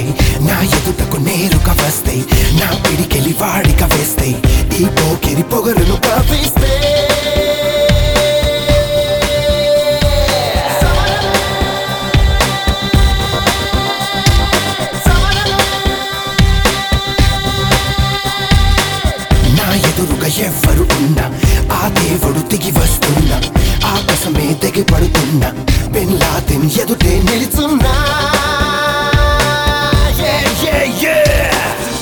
వస్తే నా ఎదుటకు నేరుగా వస్తే నా పిడికెలి వాడిక వేస్తే ఈ పోకిరి పొగరును కవిస్తే నా ఎదురుగా ఎవ్వరు ఉన్నా ఆ దేవుడు దిగి వస్తున్నా ఆకాశమే దిగి పడుతున్నా బిన్ లాదెన్ ఎదుటే నిలుచున్నా Yeah, yeah, yeah.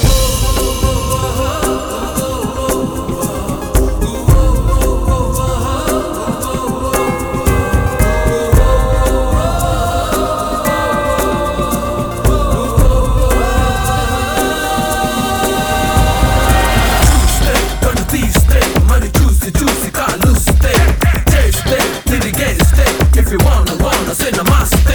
Gonna తీస్తే మరి చూసి చూసి కాలుస్తే చేస్తే తిరిగేస్తే if you wanna wanna say namaste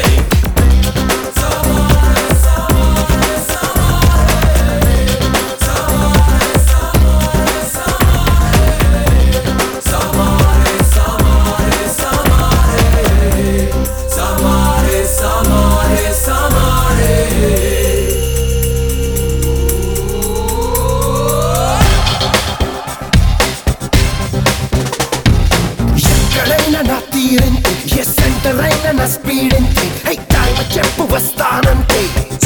Samare, samare, samare ఎక్కడైనా నా తీరంతే ఏ సెంటర్ అయినా నా స్పీడ్ అంతే హై టైం చెప్పు వస్తానంతే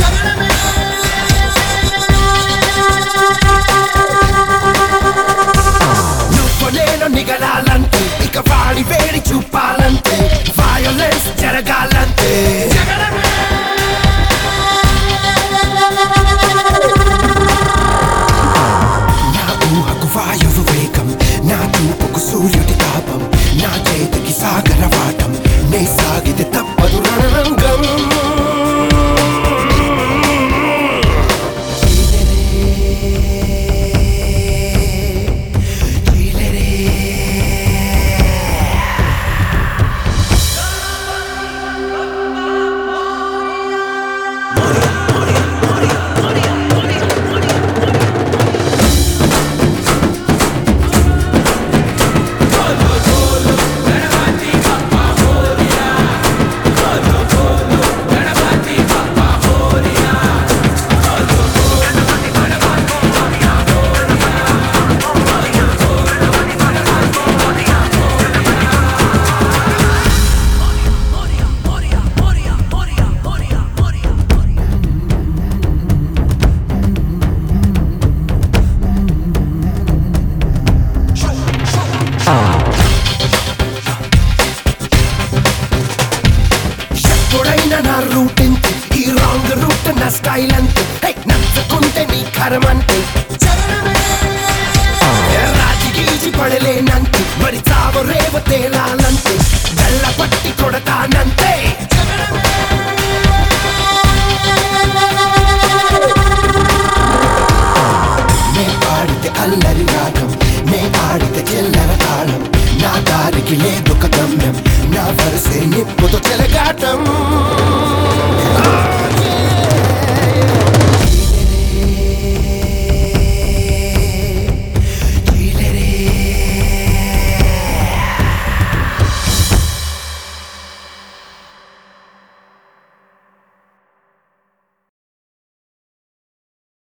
నువ్వు నేను నిగలాలంటే ఇక వాడి వేడి చూపాలంటే వయోలెన్స్ జరగాలంటే నా ఊహకు వాయువు వేగం నా చూపుకు సూర్యుడి తాపం నా చేతికి సాగర వాటం నే సాగితే తప్పదు రణరంగం ఎప్పుడైనా నా రూట్ ఇంతే ఈ రాంగ్ రూట్ నా స్టైల్ అంతే హై, నచ్చకుంటే నీ కరమంతే రాజి గీజి పడలేనంతే మరి చావు రేవ తేలాలంతే గల్ల పట్టి కొడతానంతే నే పాడితే అల్లరి రాగం నే ఆడితే చెల్లర తాళం నా దారికి లేదు ఒక గమ్యం నా వరసే నిప్పుతో చెలగాటం